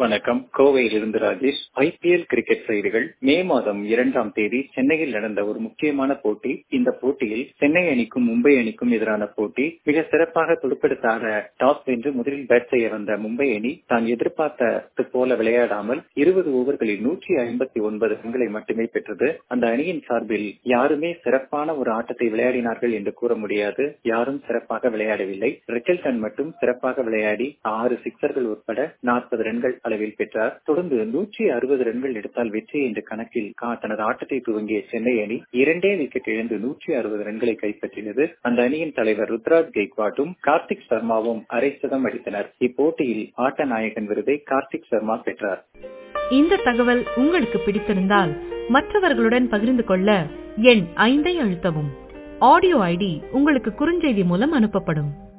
வணக்கம் கோவையிலிருந்து Rajesh IPL cricket செய்திகள் மே மாதம் இரண்டாம் தேதி சென்னையில் நடந்த ஒரு முக்கியமான போட்டி இந்த போட்டியில் சென்னை அணிக்கும் மும்பை அணிக்கும் எதிரான போட்டி மிக சிறப்பாக துடுப்பெடுத்தாட டாஸ் வென்று முதலில் பேட் செய்ய வந்த மும்பை அணி தான் எதிர்பார்த்தது போல விளையாடாமல் இருபது ஓவர்களில் நூற்றி ஐம்பத்தி ஒன்பது ரன்களை மட்டுமே பெற்றது அந்த அணியின் சார்பில் யாருமே சிறப்பான ஒரு ஆட்டத்தை விளையாடினார்கள் என்று கூற முடியாது யாரும் சிறப்பாக விளையாடவில்லை ரிச்சல்டன் மட்டும் சிறப்பாக விளையாடி ஆறு சிக்சர்கள் உட்பட நாற்பது ரன்கள் அளவில் பெற்றார் தொடர்ந்து நூற்றி அறுபது ரன்கள் எடுத்தால் வெற்றி என்ற கணக்கில் தனது ஆட்டத்தை துவங்கிய சென்னை அணி இரண்டே விக்கெட் இழந்து நூற்றி அறுபது ரன்களை கைப்பற்றியது அந்த அணியின் தலைவர் ருத்ராஜ் கெய்க்வாட்டும் கார்த்திக் சர்மாவும் அரை சதம் அடித்தனர் இப்போட்டியில் ஆட்ட நாயகன் விருதை கார்த்திக் சர்மா பெற்றார் இந்த தகவல் உங்களுக்கு பிடித்திருந்தால் மற்றவர்களுடன் பகிர்ந்து கொள்ள எண் ஐந்தை அழுத்தவும் ஆடியோ ஐடி உங்களுக்கு குறுஞ்செய்தி மூலம் அனுப்பப்படும்